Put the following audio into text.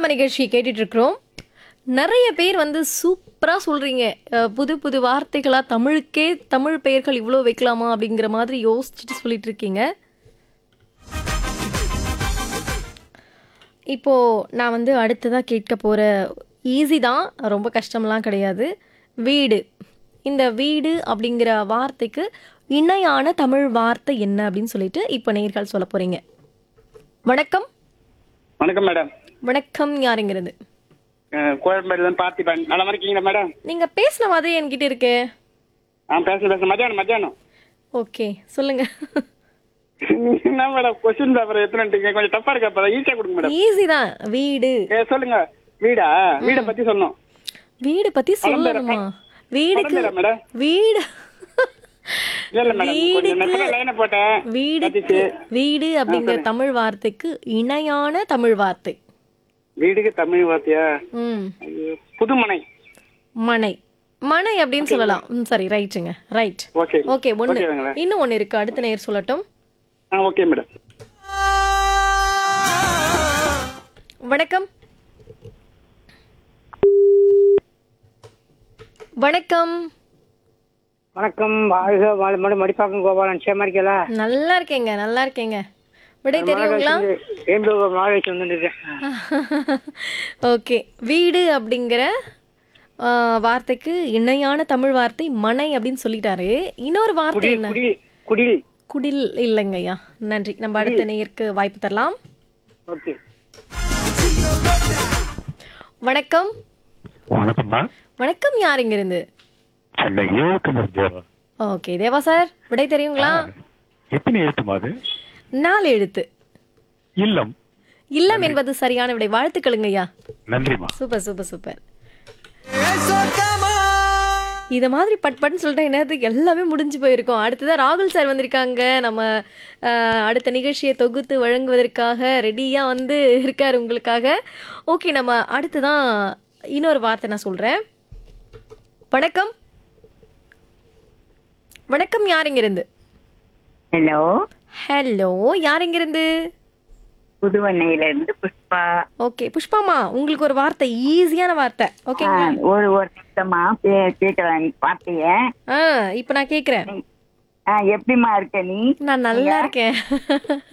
நம்ம நிகழ்ச்சி கேட்டுட்டு இருக்கிறோம் நிறைய பேர் வந்து சூப்பரா சொல்றீங்க அஹ், புது புது வார்த்தைகளா தமிழுக்கே தமிழ் பெயர்கள் இவ்வளோ வைக்கலாமா அப்படிங்கிற மாதிரி யோசிச்சுட்டு சொல்லிட்டு இருக்கீங்க இப்போ நான் வந்து அடுத்ததா கேட்க போற ஈஸி தான் ரொம்ப கஷ்டம்லாம் கிடையாது வீடு இந்த வீடு அப்படிங்கிற வார்த்தைக்கு இணையான தமிழ் வார்த்தை என்ன அப்படின்னு சொல்லிட்டு இப்போ நேர்கள் சொல்ல போறீங்க வணக்கம் வணக்கம் மேடம் வணக்கம் யாருங்கிறது அஹ் கோயம்பேடுல இருந்து பார்த்திபன் நல்லா இருக்கீங்களா மேடம் நீங்க பேசின மாதிரி என்கிட்ட இருக்கு ஆ பேச பேச மத்தியானம் மத்தியானம் ஓகே சொல்லுங்க என்ன மேடம் கொஸ்டின் பேப்பர் எத்தனை கொஞ்சம் டஃபா இருக்கா அப்ப ஈஸியா கொடுங்க மேடம் ஈஸி தான் வீடு ஏ சொல்லுங்க வீடா வீட பத்தி சொல்லணும் வீடு பத்தி சொல்லணுமா வீடுக்கு பழம்பெயரா மேடம் வீடு இல்ல இல்ல மேடம் கொஞ்சம் வீடுக்கு லைனை போட்டேன் வீடுக்கு வீடு அப்படிங்கிற தமிழ் வார்த்தைக்கு இணையான தமிழ் வார்த்தை வீடுக்கு தமிழ் வார்த்தையா ம் ஐயோ, புதுமனை மனை மனை அப்படின்னு சொல்லலாம் ம் சரி ரைட்டுங்க ரைட் ஓகே ஓகே ஒன்று ஓகேங்களா இன்னும் ஒன்று இருக்கு அடுத்த நேர் சொல்லட்டும் ஆ ஓகே மேடம் வணக்கம் வணக்கம் வணக்கம் வாழ்க வாழ்மடு மடிப்பாக்கம் கோபாலன் நிச்சயமா இருக்கல நல்லா இருக்கேங்க நல்லா இருக்கேங்க விடை தெரியுங்களா வேம்பு நாளைக்கு வந்துருக்கேன் ஓகே வீடு அப்படிங்கிற ஆ, வார்த்தைக்கு இணையான தமிழ் வார்த்தை மனை அப்படின்னு சொல்லிட்டாரு இன்னொரு வார்த்தை குடில் என்ன குடில் குடில் குடில் இல்லைங்கய்யா நன்றி நம்ம அடுத்த நேயருக்கு வாய்ப்பு தரலாம் ஓகே வணக்கம் வணக்கம்மா வணக்கம் யாருங்க இருந்து சென்னை ஈழக்குமர் தேவா ஓகே தேவா சார் விடை தெரியுங்களா எத்தனை எழுத்துமா அது நாலு எழுத்து இல்லம் இல்லம் என்பது சரியான விடை வாழ்த்துக்களுங்க ஐயா நன்றிமா சூப்பர் சூப்பர் சூப்பர் இத மாதிரி பட் பட்னு சொல்லிட்டு என்னது எல்லாமே முடிஞ்சு போயிருக்கும் அடுத்ததான் ராகுல் சார் வந்திருக்காங்க நம்ம அஹ், அடுத்த நிகழ்ச்சியை தொகுத்து வழங்குவதற்காக ரெடியாக வந்து இருக்காரு உங்களுக்காக ஓகே நம்ம அடுத்ததான் இன்னொரு வார்த்தை நான் சொல்கிறேன் வணக்கம் வணக்கம் யாருங்க இருந்து ஹலோ ஹலோ யாருங்க இருந்து புதுவண்ணையில இருந்து புஷ்பா ஓகே புஷ்பாமா உங்களுக்கு ஒரு வார்த்தை ஈஸியான வார்த்தை ஆ, ஓகேங்களா ஒரு ஒரு நிமிஷமா பே- கேட்கலாம் பார்த்தீங்க ஆ இப்போ நான் கேட்குறேன் ஆ, எப்படிம்மா இருக்க நீ நான் நல்லா இருக்கேன்